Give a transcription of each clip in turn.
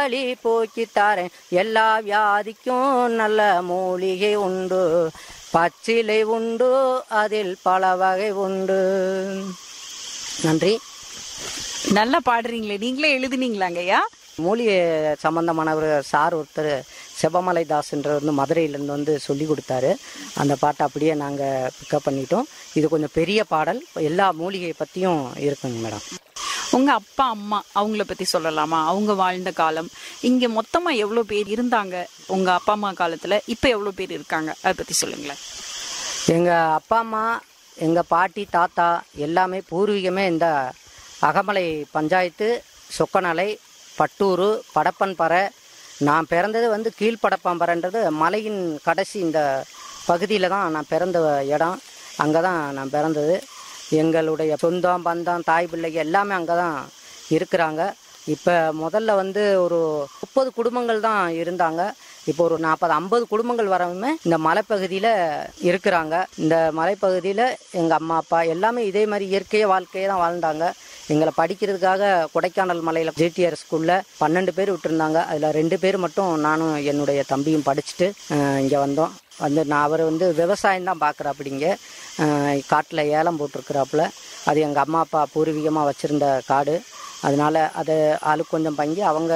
வலி போக்கி தாரேன் எல்லா வியாதிக்கும் நல்ல மூலிகை உண்டு பச்சிலை உண்டு அதில் பல வகை உண்டு நன்றி நல்லா பாடுறீங்களே நீங்களே எழுதுனீங்களாங்கய்யா மூலிகை சம்பந்தமானவர் சார் ஒருத்தர் செபமலை தாஸ்ன்ற வந்து மதுரையிலேருந்து வந்து சொல்லி கொடுத்தாரு அந்த பாட்டை அப்படியே நாங்கள் பிக்கப் பண்ணிட்டோம் இது கொஞ்சம் பெரிய பாடல் எல்லா மூலிகை பற்றியும் இருக்குங்க மேடம் உங்க அப்பா அம்மா அவங்கள பத்தி சொல்லலாமா அவங்க வாழ்ந்த காலம் இங்க மொத்தமா எவ்வளவு பேர் இருந்தாங்க உங்க அப்பா அம்மா காலத்துல இப்ப எவ்வளவு பேர் இருக்காங்க அதை பத்தி சொல்லுங்களேன் எங்கள் அப்பா அம்மா எங்கள் பாட்டி தாத்தா எல்லாமே பூர்வீகமே இந்த அகமலை பஞ்சாயத்து சொக்கநலை பட்டூர் படப்பன்பறை நான் பிறந்தது வந்து கீழ்படப்பாம்பறைன்றது மலையின் கடைசி இந்த பகுதியில் தான் நான் பிறந்த இடம் அங்கே தான் நான் பிறந்தது எங்களுடைய சொந்தம் பந்தம் தாய் பிள்ளைங்க எல்லாமே அங்கே தான் இருக்கிறாங்க இப்போ முதல்ல வந்து ஒரு முப்பது குடும்பங்கள் தான் இருந்தாங்க இப்போ ஒரு நாற்பது ஐம்பது குடும்பங்கள் வரவுமே இந்த மலைப்பகுதியில் இருக்கிறாங்க இந்த மலைப்பகுதியில் எங்கள் அம்மா அப்பா எல்லாமே இதே மாதிரி இயற்கைய வாழ்க்கையை தான் வாழ்ந்தாங்க எங்களை படிக்கிறதுக்காக கொடைக்கானல் மலையில் ஜிடிஆர் ஸ்கூலில் பன்னெண்டு பேர் விட்டுருந்தாங்க அதில் ரெண்டு பேர் மட்டும் நானும் என்னுடைய தம்பியும் படிச்சுட்டு இங்கே வந்தோம் வந்து நான் அவர் வந்து விவசாயம் தான் பார்க்குறாப்பிடிங்க காட்டில் ஏலம் போட்டிருக்கிறாப்புல அது எங்கள் அம்மா அப்பா பூர்வீகமாக வச்சுருந்த காடு அதனால் அதை ஆளுக்கு கொஞ்சம் பங்கி அவங்க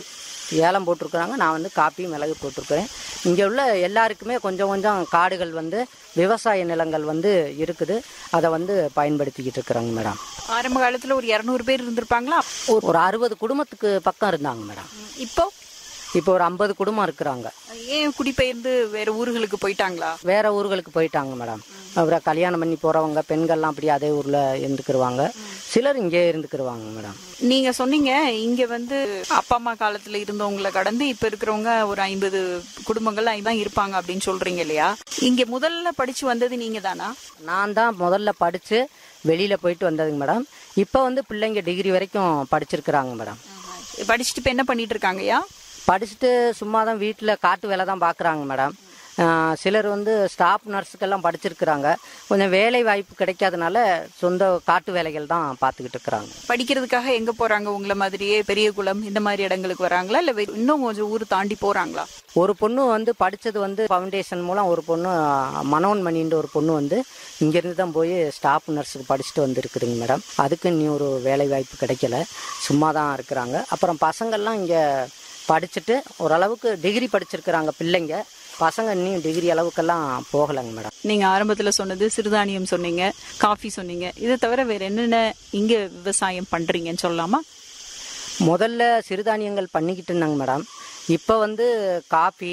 ஏலம் போட்டிருக்கிறாங்க நான் வந்து காப்பி மிளகு போட்டிருக்கிறேன் இங்கே உள்ள எல்லாருக்குமே கொஞ்சம் கொஞ்சம் காடுகள் வந்து விவசாய நிலங்கள் வந்து இருக்குது அதை வந்து பயன்படுத்திக்கிட்டு இருக்கிறாங்க மேடம் ஆரம்ப காலத்துல ஒரு இருநூறு பேர் இருந்திருப்பாங்களா ஒரு ஒரு அறுபது குடும்பத்துக்கு பக்கம் இருந்தாங்க மேடம் இப்போ இப்போ ஒரு ஐம்பது குடும்பம் இருக்கிறாங்க ஏன் குடிபெயர்ந்து வேற ஊர்களுக்கு போயிட்டாங்களா வேற ஊர்களுக்கு போயிட்டாங்க மேடம் அப்புறம் கல்யாணம் பண்ணி போகிறவங்க பெண்கள்லாம் அப்படியே அதே ஊரில் இருந்துக்கிருவாங்க சிலர் இங்கே இருந்துக்கிருவாங்க மேடம் நீங்க சொன்னீங்க இங்க வந்து அப்பா அம்மா காலத்துல இருந்தவங்களை கடந்து இப்ப இருக்கிறவங்க ஒரு ஐம்பது குடும்பங்கள் தான் இருப்பாங்க அப்படின்னு சொல்றீங்க இல்லையா இங்க முதல்ல படிச்சு வந்தது நீங்க தானா நான் தான் முதல்ல படித்து வெளியில் போயிட்டு வந்ததுங்க மேடம் இப்போ வந்து பிள்ளைங்க டிகிரி வரைக்கும் படிச்சிருக்கிறாங்க மேடம் படிச்சுட்டு இப்ப என்ன பண்ணிட்டு இருக்காங்கய்யா படிச்சுட்டு சும்மா தான் வீட்டில் காட்டு வேலை தான் பார்க்குறாங்க மேடம் ஆஹ் சிலர் வந்து ஸ்டாஃப் நர்ஸுக்கெல்லாம் படிச்சிருக்கிறாங்க கொஞ்சம் வேலை வாய்ப்பு கிடைக்காதனால சொந்த காட்டு வேலைகள் தான் பார்த்துக்கிட்டு இருக்கிறாங்க படிக்கிறதுக்காக எங்க போறாங்க உங்களை மாதிரியே பெரிய குளம் இந்த மாதிரி இடங்களுக்கு வராங்களா இல்ல வே- இன்னும் கொஞ்சம் ஊர் தாண்டி போறாங்களா ஒரு பொண்ணு வந்து படித்தது வந்து ஃபவுண்டேஷன் மூலம் ஒரு பொண்ணு மனோன்மணின்ற ஒரு பொண்ணு வந்து இங்கேருந்து தான் போய் ஸ்டாஃப் நர்ஸுக்கு படிச்சுட்டு வந்திருக்குதுங்க மேடம் அதுக்கு இன்னும் ஒரு வேலை வாய்ப்பு கிடைக்கல சும்மா தான் இருக்கிறாங்க அப்புறம் பசங்கள்லாம் இங்கே படிச்சுட்டு ஓரளவுக்கு டிகிரி படிச்சிருக்கிறாங்க பிள்ளைங்க பசங்க இன்னும் டிகிரி அளவுக்கெல்லாம் போகலைங்க மேடம் நீங்க ஆரம்பத்துல சொன்னது சிறுதானியம் சொன்னீங்க காஃபி சொன்னீங்க இதை தவிர வேற என்னென்ன இங்க விவசாயம் பண்றீங்கன்னு சொல்லலாமா முதல்ல சிறுதானியங்கள் பண்ணிக்கிட்டு இருந்தாங்க மேடம் இப்போ வந்து காஃபி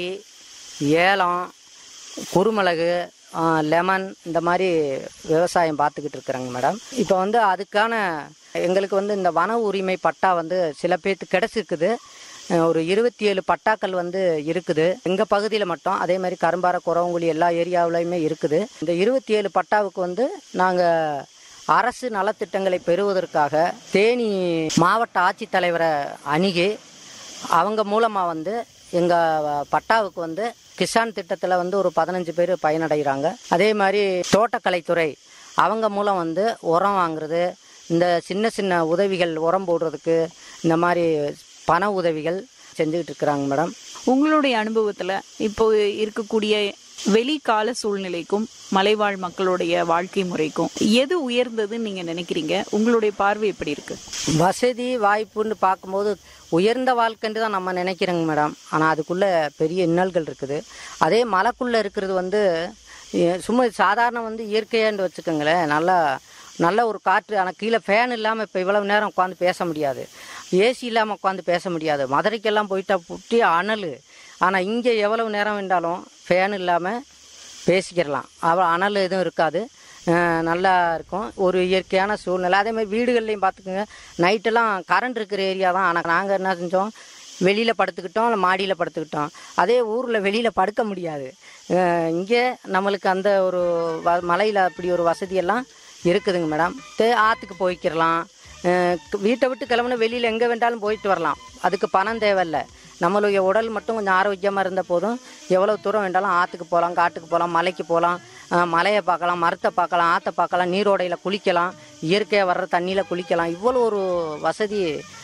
ஏலம் குருமிளகு ஆ, லெமன் இந்த மாதிரி விவசாயம் பார்த்துக்கிட்டு இருக்கிறாங்க மேடம் இப்போ வந்து அதுக்கான எங்களுக்கு வந்து இந்த வன உரிமை பட்டா வந்து சில பேர்த்து கிடச்சிருக்குது அஹ், ஒரு இருபத்தி ஏழு பட்டாக்கள் வந்து இருக்குது எங்கள் பகுதியில் மட்டும் அதே மாதிரி கரும்பாறை குறவங்குழி எல்லா ஏரியாவிலையுமே இருக்குது இந்த இருபத்தி ஏழு பட்டாவுக்கு வந்து நாங்கள் அரசு நலத்திட்டங்களை பெறுவதற்காக தேனி மாவட்ட ஆட்சித்தலைவரை அணுகி அவங்க மூலமாக வந்து எங்கள் பட்டாவுக்கு வந்து கிசான் திட்டத்தில் வந்து ஒரு பதினஞ்சு பேர் பயனடைகிறாங்க அதே மாதிரி தோட்டக்கலைத்துறை அவங்க மூலம் வந்து உரம் வாங்குறது இந்த சின்ன சின்ன உதவிகள் உரம் போடுறதுக்கு இந்த மாதிரி பண உதவிகள் செஞ்சுக்கிட்டு இருக்கிறாங்க மேடம் உங்களுடைய அனுபவத்துல இப்போ இருக்கக்கூடிய வெளிக்கால சூழ்நிலைக்கும் மலைவாழ் மக்களுடைய வாழ்க்கை முறைக்கும் எது உயர்ந்ததுன்னு நீங்க நினைக்கிறீங்க உங்களுடைய பார்வை எப்படி இருக்கு வசதி வாய்ப்புன்னு பார்க்கும்போது உயர்ந்த வாழ்க்கைன்னு தான் நம்ம நினைக்கிறோங்க மேடம் ஆனால் அதுக்குள்ளே பெரிய இன்னல்கள் இருக்குது அதே மலைக்குள்ளே இருக்கிறது வந்து எ- சும்மா சாதாரண வந்து இயற்கையான்னு வச்சுக்கோங்களேன் நல்லா நல்ல ஒரு காற்று ஆனால் கீழே ஃபேன் இல்லாமல் இப்போ இவ்வளவு நேரம் உட்காந்து பேச முடியாது ஏசி இல்லாமல் உட்காந்து பேச முடியாது மதுரைக்கெல்லாம் போயிட்டா புட்டி அனல் ஆனால் இங்கே எவ்வளவு நேரம் வேண்டாலும் ஃபேன் இல்லாமல் பேசிக்கிறலாம் அவ அனல் எதுவும் இருக்காது அஹ் நல்லா இருக்கும் ஒரு இயற்கையான சூழ்நிலை அதே மாதிரி வீடுகள்லையும் பார்த்துக்குங்க நைட்டெல்லாம் கரண்ட் இருக்கிற ஏரியா தான் ஆனால் நாங்கள் என்ன செஞ்சோம் வெளியில் படுத்துக்கிட்டோம் இல்லை மாடியில் படுத்துக்கிட்டோம் அதே ஊரில் வெளியில் படுக்க முடியாது அஹ் இங்கே நம்மளுக்கு அந்த ஒரு வ மலையில் அப்படி ஒரு வசதியெல்லாம் இருக்குதுங்க மேடம் தே ஆற்றுக்கு போய்க்கிடலாம் அஹ் வீட்டை விட்டு கிளம்புனா வெளியில் எங்கே வேண்டாலும் போயிட்டு வரலாம் அதுக்கு பணம் தேவையில்ல நம்மளுடைய உடல் மட்டும் கொஞ்சம் ஆரோக்கியமாக இருந்த போதும் எவ்வளோ தூரம் வேண்டாலும் ஆற்றுக்கு போகலாம் காட்டுக்கு போகலாம் மலைக்கு போகலாம் மலையை பார்க்கலாம் மரத்தை பார்க்கலாம் ஆற்றை பார்க்கலாம் நீரோடையில் குளிக்கலாம் இயற்கையாக வர்ற தண்ணியில் குளிக்கலாம் இவ்வளோ ஒரு வசதி